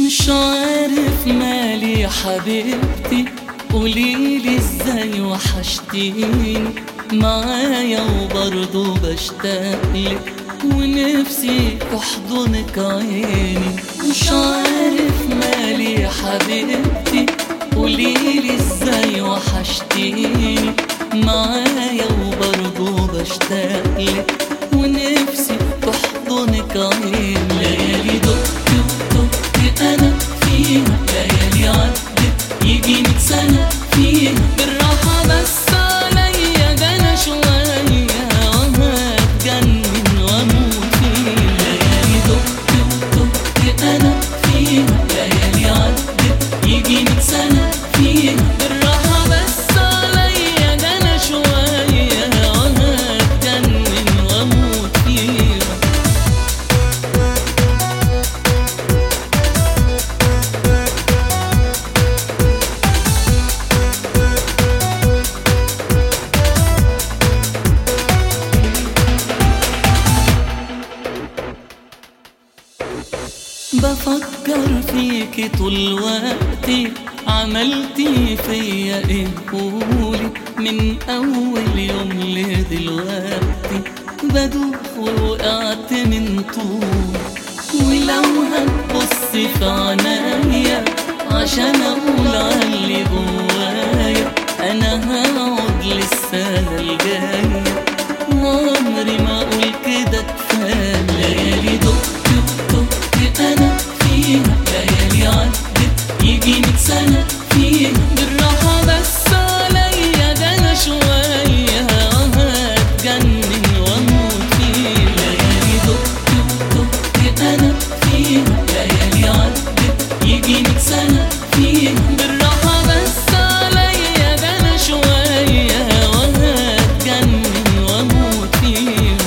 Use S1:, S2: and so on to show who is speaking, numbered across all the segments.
S1: مش عارف مالي يا حبيبتي قوليلي ازاي وحشتيني معايا وبرضه بشتاقلك ونفسي تحضنك عيني مش عارف مالي يا حبيبتي قوليلي ازاي وحشتيني معايا وبرضه بشتاقلك ونفسي تحضنك عيني ليالي دقت ودقت انا فيها ليالي عدت يجي ميت سنة فيها بالراحة بس عليا ده انا شوية وهتجنن واموت فيها ليالي دقت ودقت انا فيها ليالي عدت يجي ميت سنة فيها بالراحة بس عليا ده انا شوية وهتجنن واموت فيها بفكر فيكي طول وقتي عملتي فيا ايه قولي من اول يوم لدلوقتي بدوخ ووقعت من طول ولو هتبصي في عنايا عشان اقول عاللي جوايا انا هقعد للسنة الجاية وعمري ما اقول كده كفاية ليالي دقت ودقت انا فيها ليالي عدت يجي ميت سنة فيها بالراحة بس عليا ده انا شوية هتجنن واموت فيها ليالي دقت ودقت انا فيها ليالي عدت يجي ميت سنة فيها بالراحة بس عليا ده انا شوية وهتجنن واموت فيها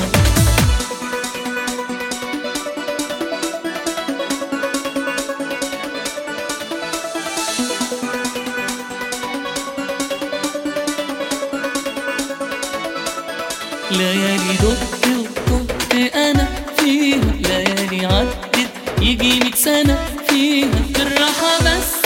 S1: ليالي دقت ودقت انا فيها ليالي عدت يجي ميت سنة فيها بالراحة بس